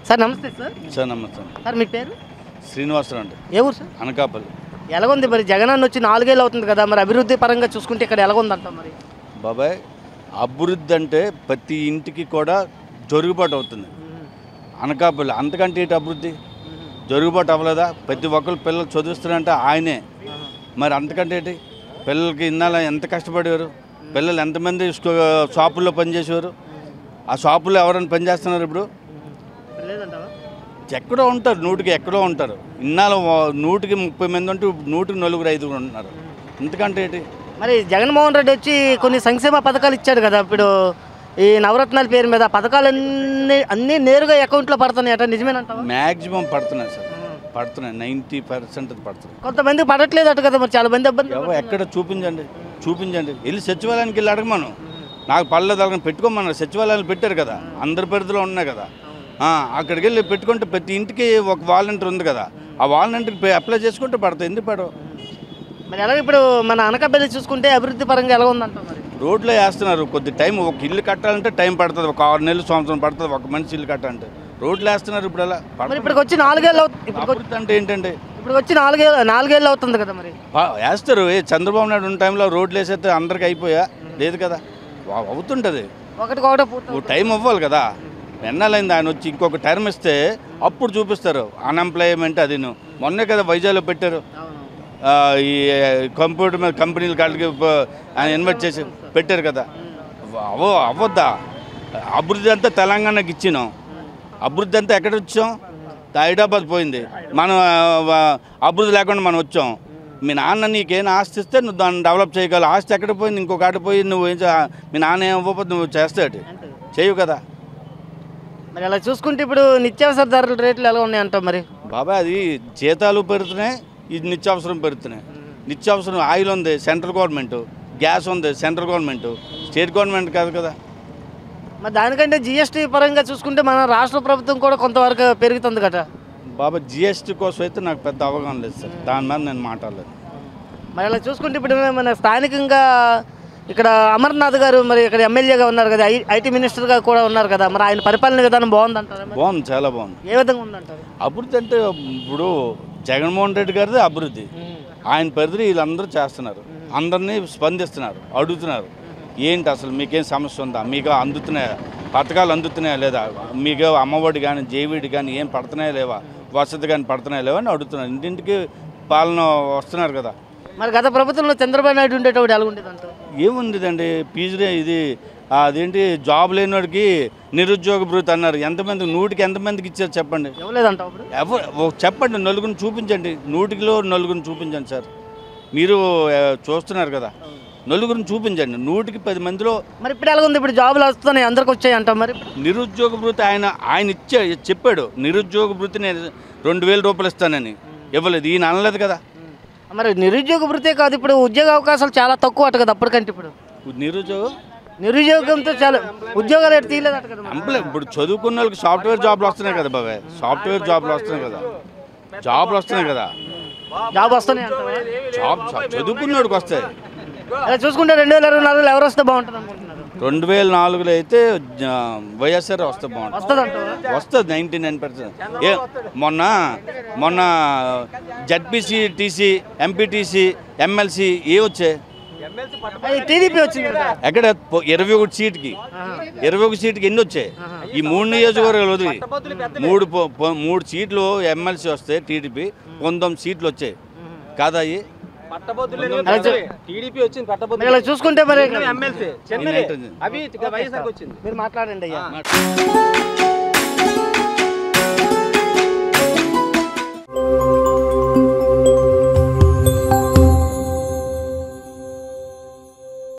Sir నమస్తే sir sir నమస్తే sir మీ పేరు శ్రీనివాసరావు అండి ఏ ఊరు సార్ అనకాపల్లి ఎలాగుంది మరి జగన్ అన్న వచ్చి నాలుగేళ్ళు అవుతుంది కదా మరి అభివృద్ధి పరంగా చూసుకుంటే ఇక్కడ ఎలాగుందంట మరి బాబాయ్ అభివృద్ధి అంటే ప్రతి ఇంటికి కూడా జరుగుబాటు అవుతుంది అనకాపల్లి అంతకంటే ఏంటి అభివృద్ధి జరుగుబాటు అవ్వలేదా ప్రతి ఒక్కరు పిల్లలు చదివిస్తున్నారంటే ఆయనే మరి అంతకంటే ఏంటి పిల్లలకి ఇన్నాళ్ళ ఎంత కష్టపడేవారు పిల్లలు ఎంతమంది స్కూ- షాపుల్లో పనిచేసేవారు ఆ షాపుల్లో ఎవరైనా పనిచేస్తున్నారు ఇప్పుడు లేదంటావా ఎక్కడో ఉంటారు నూటికి ఎక్కడో ఉంటారు ఇన్నాళ్ళు వా- నూటికి ముప్పై మంది ఉంటే ఇప్పుడు నూటికి నలుగురు ఐదుగురు ఉంటున్నారు ఎందుకంటే ఏంటి మరి జగన్మోహన్ రెడ్డి వచ్చి కొన్ని సంక్షేమ పథకాలు ఇచ్చాడు కదా ఇప్పుడు ఈ నవరత్నాల పేరు మీద ఆ పథకాలన్నీ అన్నీ నేరుగా అకౌంట్లో పడుతున్నాయి అట నిజమేనంటావా మ్యాక్సిమం పడుతున్నాయి సార్ పడుతున్నాయి నైంటీ పర్సెంట్ పడుతున్నాయి కొంతమంది పడట్లేదు అట కదా మరి చాలా మంది ఇబ్బంది ఎవ ఎక్కడ చూపించండి చూపించండి వెళ్ళి సచివాలయానికి వెళ్ళి అడగమను నాకు పళ్ళ తలకని పెట్టుకోమన్నారు సచివాలయాలు పెట్టారు కదా అందరి పరిధిలో ఉన్నాయి కదా ఆ, అక్కడికి వెళ్ళి పెట్టుకుంటే ప్రతి ఇంటికి ఒక వాలంటీర్ ఉంది కదా ఆ వాలంటీర్కి అప్లై చేసుకుంటే పడతాయి ఎందుకు పడవు మరి ఎలాగ ఇప్పుడు మన అనకాపల్లి చూసుకుంటే అభివృద్ధి పరంగా ఎలా ఉందంట మరి రోడ్లో వేస్తున్నారు కొద్ది టైం ఒక ఇల్లు కట్టాలంటే టైం పడుతుంది ఒక ఆరు నెలలు సంవత్సరం పడుతుంది ఒక మనిషి ఇల్లు కట్టాలంటే రోడ్లు వేస్తున్నారు ఇప్పుడు అలా మరి ఇప్పటికి వచ్చి నాలుగేళ్ళు అవుతుంది ఇప్పుడు అభివృద్ధి అంటే ఏంటంటే ఇప్పుడు వచ్చి నాలుగేళ్ళు నాలుగేళ్ళు అవుతుంది కదా మరి బా- వేస్తారు ఏ చంద్రబాబు నాయుడు ఉన్న టైంలో రోడ్లు వేసేస్తే అందరికి అయిపోయా లేదు కదా వా- అవుతుంటుంది ఒకటి ఒకటే పూర్తి ఓ టైం అవ్వాలి కదా ఎన్నాలైంది ఆయన వచ్చి ఇంకొక టర్మ్ ఇస్తే అప్పుడు చూపిస్తారు అన్ఎంప్లాయ్మెంట్ అది మొన్నే కదా వైజాగ్లో పెట్టారు ఆ, ఈ కంప్యూటర్ మీద కంపెనీలు కాళ్ళకి ప- ఆయన ఇన్వెస్ట్ చేసి పెట్టారు కదా అవ్వ అవ్వద్దా అభివృద్ధి అంతా తెలంగాణకి ఇచ్చినాం అభివృద్ధి అంతా ఎక్కడ వచ్చాం హైదరాబాద్ పోయింది మనం ఆ, అభివృద్ధి లేకుండా మనం వచ్చాం మీ నాన్న నీకేం ఆస్తి ఇస్తే నువ్వు దాన్ని డెవలప్ చేయగలవు ఆస్తి ఎక్కడ పోయింది ఇంకొక ఆట పోయి నువ్వు ఏం చే- మీ నాన్న ఏం ఇవ్వకపోతే నువ్వు చేస్తాడు చేయవు కదా మరి అలా చూసుకుంటే ఇప్పుడు నిత్యావసర ధరల రేట్లు ఎలా ఉన్నాయంటావు మరి బాబాయ్ అది జీతాలు పెరుగుతున్నాయి ఇది నిత్యావసరం పెరుగుతున్నాయి నిత్యావసరం ఆయిల్ ఉంది సెంట్రల్ గవర్నమెంట్ గ్యాస్ ఉంది సెంట్రల్ గవర్నమెంట్ స్టేట్ గవర్నమెంట్ కాదు కదా మరి దానికంటే జిఎస్టీ పరంగా చూసుకుంటే మన రాష్ట్ర ప్రభుత్వం కూడా కొంతవరకు పెరుగుతుంది కదా బాబా జిఎస్టీ కోసం అయితే నాకు పెద్ద అవగాహన లేదు సార్ దాని మీద నేను మాట్లాడలేదు మరి అలా చూసుకుంటే ఇప్పుడు మన స్థానికంగా ఇక్కడ అమర్నాథ్ గారు మరి ఇక్కడ ఎమ్మెల్యేగా ఉన్నారు కదా ఐ- ఐటీ మినిస్టర్గా కూడా ఉన్నారు కదా మరి ఆయన పరిపాలన విధానం బాగుందంటారా మరి? బాగుంది చాలా బాగుంది ఏ విధంగా ఉందంటారు అభివృద్ధి అంటే ఇప్పుడు జగన్మోహన్ రెడ్డి గారిది అభివృద్ధి ఆయన పరిధి వీళ్ళందరూ చేస్తున్నారు అందరినీ స్పందిస్తున్నారు అడుగుతున్నారు ఏంటి అసలు మీకేం సమస్య ఉందా మీకు అందుతున్నాయా పథకాలు అందుతున్నాయా లేదా మీకు అమ్మఒడి కానీ జేవీడి కానీ ఏం పడుతున్నాయా లేవా వసతి కానీ పడుతున్నాయా లేవా అని అడుగుతున్నారు ఇంటింటికి పాలన వస్తున్నారు కదా మరి గత ప్రభుత్వంలో చంద్రబాబు నాయుడు ఉండేటప్పుడు ఎలా ఉండేది అంటారు ఏముందిదండి పీజీ ఇది ఆ, అదేంటి జాబ్ లేనివాడికి నిరుద్యోగ భృతి అన్నారు ఎంతమంది నూటికి ఎంతమందికి ఇచ్చారు చెప్పండి ఇవ్వలేదంటావు ఇప్పుడు ఎవరు ఓ చెప్పండి నలుగురిని చూపించండి నూటికిలో నలుగురిని చూపించండి సార్ మీరు ఆ, చూస్తున్నారు కదా నలుగురిని చూపించండి నూటికి పది మందిలో మరి ఇప్పుడు ఎలా ఉంది ఇప్పుడు జాబులు వస్తున్నాయి అందరికి వచ్చాయి అంటావు మరి నిరుద్యోగ భృతి ఆయన ఆయన ఇచ్చే చెప్పాడు నిరుద్యోగ భృతి నేను రెండు వేల రూపాయలు ఇస్తానని ఇవ్వలేదు ఈయన అనలేదు కదా మరి నిరుద్యోగ వృత్తే కాదు ఇప్పుడు ఉద్యోగ అవకాశాలు చాలా తక్కువ అట కదా అప్పటికంటే ఇప్పుడు నిరుద్యోగం నిరుద్యోగంతో చాలా ఉద్యోగాలు ఎటు తీయలేదట కదా మరి. అంపలే ఇప్పుడు చదువుకున్న వాళ్ళకి సాఫ్ట్వేర్ జాబ్లు వస్తున్నాయి కదా బాబాయ్ సాఫ్ట్వేర్ జాబ్లు వస్తున్నాయి కదా జాబ్లు వస్తున్నాయి కదా జాబ్ వస్తున్నాయి అంటావా? జాబ్ చదువుకున్నోడికి వస్తాయి అలా చూసుకుంటే రెండు వేల ఇరవై నాలుగులో ఎవరు వస్తే బాగుంటుంది అనుకుంటున్నారు రెండు వేల నాలుగులో అయితే జ- వైఎస్ఆర్ వస్తే బాగుంటుంది వస్తుంది అంటావా వస్తుంది నైంటీ నైన్ పర్సెంట్ ఏ మొన్న మొన్న జడ్పీసీ టీసీ ఎంపీటీసీ ఎమ్మెల్సీ ఏ వచ్చాయి అది టీడీపీ వచ్చింది కదా ఎక్కడ పొ- ఇరవై ఒకటి సీట్కి ఇరవై ఒకటి సీట్కి ఎన్ని వచ్చాయి ఈ మూడు నియోజకవర్గాలు వదిలి మూడు పొ- పొ- మూడు సీట్లు ఎమ్మెల్సీ వస్తే టీడీపీ పంతొమ్మిది సీట్లు వచ్చాయి కాదా అయ్యి అలా చూ- టీడీపీ వచ్చింది పట్టబోతు మరి ఇలా చూసుకుంటే మరి ఎమ్మెల్సీ నేనేంటది? అవి వైఎస్ఆర్కి వచ్చింది మీరు మాట్లాడండి అయ్యా